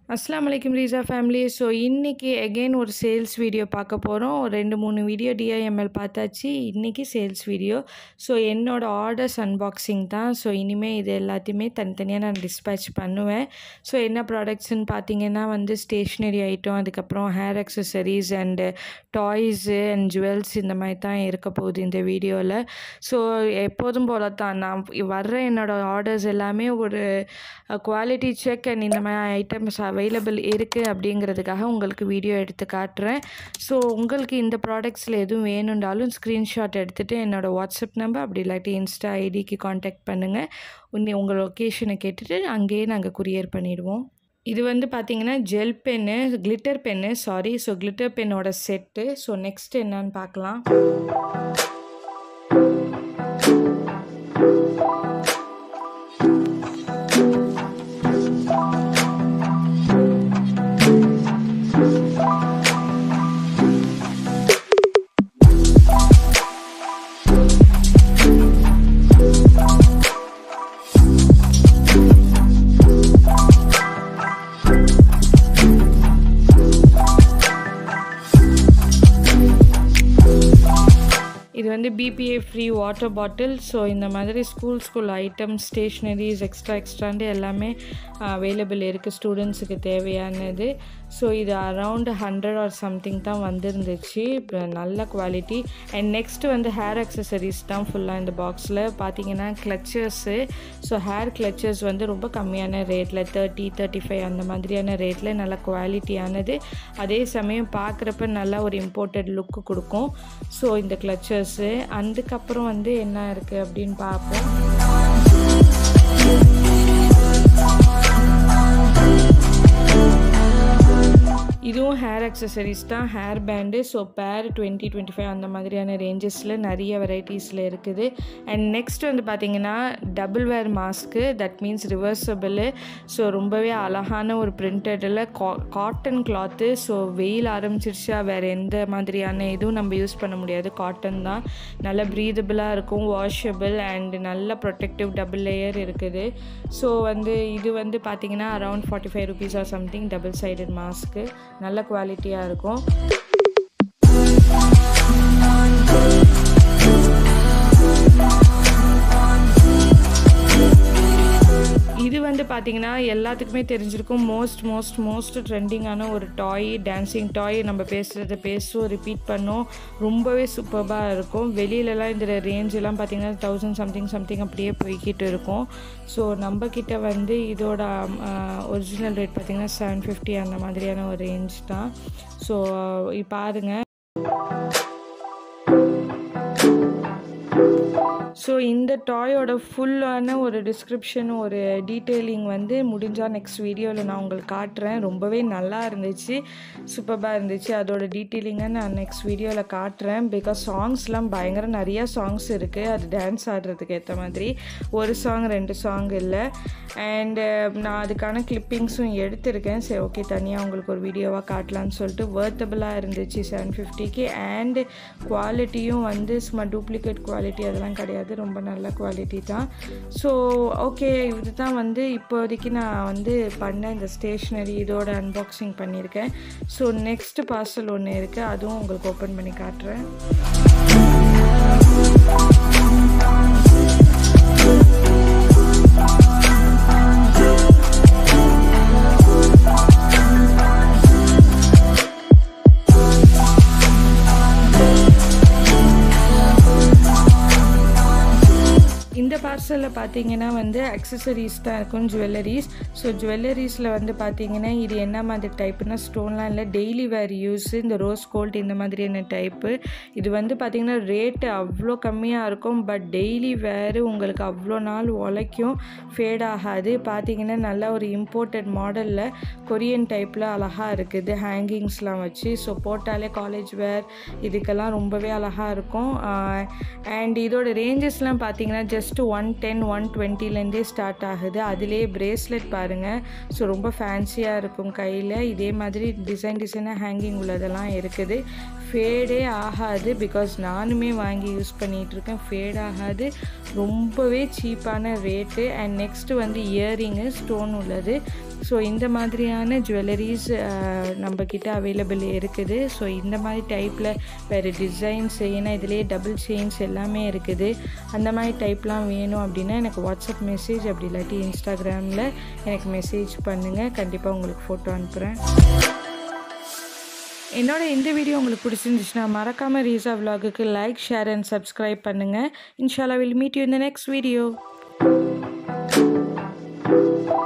அஸ்ஸலாமு அலைக்கும் Risa family so இன்றைக்கி எகெயின் ஒரு சேல்ஸ் வீடியோ பார்க்க போகிறோம் ரெண்டு மூணு வீடியோ டிஐஎம்எல் பார்த்தாச்சு இன்றைக்கி சேல்ஸ் வீடியோ ஸோ என்னோடய ஆர்டர்ஸ் அன்பாக்சிங் தான் ஸோ இனிமேல் இது எல்லாத்தையுமே தனித்தனியாக நான் டிஸ்பேச் பண்ணுவேன் ஸோ என்ன ப்ராடக்ட்ஸ்னு பார்த்தீங்கன்னா வந்து ஸ்டேஷ்னரி ஐட்டம் அதுக்கப்புறம் hair accessories and toys and jewels இந்த மாதிரி தான் இருக்க போகுது இந்த வீடியோவில் ஸோ எப்போதும் போல தான் நான் வர்ற என்னோடய ஆர்டர்ஸ் எல்லாமே ஒரு குவாலிட்டி செக் அண்ட் இந்த மாதிரி ஐட்டம்ஸ் அவைலபிள் இருக்குது அப்படிங்கிறதுக்காக உங்களுக்கு வீடியோ எடுத்து காட்டுறேன் ஸோ உங்களுக்கு இந்த ப்ராடக்ட்ஸில் எதுவும் வேணுன்றாலும் ஸ்க்ரீன்ஷாட் எடுத்துகிட்டு என்னோடய வாட்ஸ்அப் நம்பர் அப்படி இல்லாட்டி இன்ஸ்டா ஐடிக்கு காண்டாக்ட் பண்ணுங்கள் உன்னை உங்கள் லொக்கேஷனை கேட்டுட்டு அங்கேயே நாங்கள் குரியர் பண்ணிடுவோம் இது வந்து பார்த்திங்கன்னா gel pen glitter pen sorry so glitter பென்னோட செட்டு ஸோ நெக்ஸ்ட் என்னன்னு பார்க்கலாம் இது வந்து BPA free water bottle so இந்த மாதிரி school school items stationeries extra extra and எல்லாமே அவைலபிள் இருக்குது ஸ்டூடெண்ட்ஸுக்கு தேவையானது ஸோ இது அரவுண்ட் ஹண்ட்ரட் ஆர் சம்திங் தான் வந்திருந்துச்சு இப்போ நல்ல குவாலிட்டி அண்ட் நெக்ஸ்ட்டு வந்து ஹேர் அக்சசரிஸ் தான் ஃபுல்லாக இந்த பாக்ஸில் பார்த்தீங்கன்னா கிளச்சர்ஸு ஸோ ஹேர் கிளச்சர்ஸ் வந்து ரொம்ப கம்மியான ரேட்டில் தேர்ட்டி தேர்ட்டி ஃபைவ் அந்த மாதிரியான ரேட்டில் நல்ல குவாலிட்டியானது அதே சமயம் பார்க்குறப்ப நல்லா ஒரு இம்போர்ட்டட் லுக்கு கொடுக்கும் ஸோ இந்த கிளச்சர்ஸு அதுக்கப்புறம் வந்து என்ன இருக்குது அப்படின்னு பார்ப்போம் இதுவும் ஹேர் அக்சசரிஸ் தான் hair band so pair twenty twenty five அந்த மாதிரியான ரேஞ்சஸில் நிறைய வெரைட்டிஸில் இருக்குது அண்ட் நெக்ஸ்ட் வந்து பார்த்திங்கன்னா double wear mask that means reversible so ரொம்பவே அழகான ஒரு பிரிண்டடில் கா காட்டன் கிளாத்து ஸோ வெயில் ஆரம்பிச்சிருச்சா வேறு எந்த மாதிரியான இதுவும் நம்ம யூஸ் பண்ண முடியாது காட்டன் தான் நல்ல ப்ரீதபிளாக இருக்கும் வாஷபிள் அண்ட் நல்ல ப்ரொடெக்டிவ் டபுள் லேயர் இருக்குது ஸோ வந்து இது வந்து பார்த்திங்கன்னா around forty five rupees or something double sided mask நல்ல குவாலிட்டியாக இருக்கும் இது வந்து பார்த்திங்கன்னா எல்லாத்துக்குமே தெரிஞ்சிருக்கும் மோஸ்ட் மோஸ்ட் மோஸ்ட் ட்ரெண்டிங்கான ஒரு டாய் டான்ஸிங் டாய் நம்ம பேசுகிறத பேசுவோம் ரிப்பீட் பண்ணோம் ரொம்பவே சூப்பராக இருக்கும் வெளியிலலாம் இந்த ரேஞ்செலாம் பார்த்திங்கன்னா தௌசண்ட் சம்திங் சம்திங் அப்படியே போய்கிட்டு இருக்கும் ஸோ நம்ம கிட்ட வந்து இதோட ஒரிஜினல் ரேட் பார்த்திங்கன்னா செவன் ஃபிஃப்டி அந்த மாதிரியான ஒரு ரேஞ்ச் தான் ஸோ பாருங்கள் ஸோ இந்த டாயோட ஃபுல்லான ஒரு டிஸ்கிரிப்ஷன் ஒரு டீட்டெயிலிங் வந்து முடிஞ்சால் நெக்ஸ்ட் வீடியோவில் நான் உங்களுக்கு காட்டுறேன் ரொம்பவே நல்லா இருந்துச்சு சூப்பராக இருந்துச்சு அதோட டீட்டெயிலிங்கை நான் நெக்ஸ்ட் வீடியோவில் காட்டுறேன் பிகாஸ் சாங்ஸ்லாம் பயங்கர நிறையா சாங்ஸ் இருக்குது அது டான்ஸ் ஆடுறதுக்கு ஏற்ற மாதிரி ஒரு சாங் ரெண்டு சாங் இல்லை அண்டு நான் அதுக்கான கிளிப்பிங்ஸும் எடுத்திருக்கேன் சரி ஓகே தனியாக உங்களுக்கு ஒரு வீடியோவாக காட்டலான்னு சொல்லிட்டு வேர்த்தபிளாக இருந்துச்சு செவன் ஃபிஃப்டிக்கு அண்டு குவாலிட்டியும் வந்து சும்மா டூப்ளிகேட் குவாலிட்டி அதெல்லாம் கிடையாது ரொம்ப நல்ல குவாலிட்டி தான் ஸோ ஓகே இது தான் வந்து இப்போதைக்கு நான் வந்து பண்ண இந்த ஸ்டேஷ்னரி இதோட அன்பாக்சிங் பண்ணியிருக்கேன் ஸோ நெக்ஸ்ட் பார்சல் ஒன்று இருக்குது அதுவும் உங்களுக்கு ஓப்பன் பண்ணி காட்டுறேன் இந்த பார்சலில் பார்த்தீங்கன்னா வந்து அக்சசரிஸ் தான் இருக்கும் ஜுவல்லரிஸ் ஸோ ஜுவல்லரிஸில் வந்து பார்த்தீங்கன்னா இது என்ன மாதிரி டைப்புனா ஸ்டோன்லாம் இல்லை டெய்லி வேர் யூஸ் இந்த ரோஸ் கோல்ட் இந்த மாதிரியான டைப்பு இது வந்து பார்த்திங்கன்னா ரேட்டு அவ்வளோ கம்மியாக இருக்கும் பட் டெய்லி வேறு உங்களுக்கு அவ்வளோ நாள் உழைக்கும் ஃபேட் ஆகாது பார்த்தீங்கன்னா நல்லா ஒரு இம்போர்ட்டட் மாடலில் கொரியன் டைப்பில் அழகாக இருக்குது ஹேங்கிங்ஸ்லாம் வச்சு ஸோ போட்டாலே காலேஜ் வேர் இதுக்கெல்லாம் ரொம்பவே அழகாக இருக்கும் அண்ட் இதோட ரேஞ்சஸ்லாம் பார்த்தீங்கன்னா ஜஸ்ட் ஒன் டென் ஒன் டுவெண்ட்டிலேருந்தே ஸ்டார்ட் ஆகுது அதிலே பிரேஸ்லெட் பாருங்கள் ஸோ ரொம்ப ஃபேன்சியாக இருக்கும் கையில் இதே மாதிரி டிசைன் டிசைனாக ஹேங்கிங் உள்ளதெல்லாம் இருக்குது ஃபேடே ஆகாது பிகாஸ் நானுமே வாங்கி யூஸ் பண்ணிகிட்ருக்கேன் ஃபேட் ஆகாது ரொம்பவே சீப்பான ரேட்டு அண்ட் நெக்ஸ்ட்டு வந்து இயரிங்கு ஸ்டோன் உள்ளது ஸோ இந்த மாதிரியான ஜுவல்லரிஸ் நம்மக்கிட்ட அவைலபிள் இருக்குது ஸோ இந்த மாதிரி டைப்பில் வேறு டிசைன்ஸ் ஏன்னா இதிலே டபுள் செயின்ஸ் எல்லாமே இருக்குது அந்த மாதிரி டைப்லாம் வேணும் அப்படின்னா எனக்கு வாட்ஸ்அப் மெசேஜ் அப்படி இல்லாட்டி இன்ஸ்டாகிராமில் எனக்கு மெசேஜ் பண்ணுங்கள் கண்டிப்பாக உங்களுக்கு ஃபோட்டோ அனுப்புகிறேன் என்னோட இந்த வீடியோ உங்களுக்கு பிடிச்சிருந்துச்சுன்னா மறக்காமல் ரீசா விலாகுக்கு லைக் ஷேர் அண்ட் சப்ஸ்கிரைப் பண்ணுங்கள் இன்ஷால்லா வில் மீட் யூ இந்த நெக்ஸ்ட் வீடியோ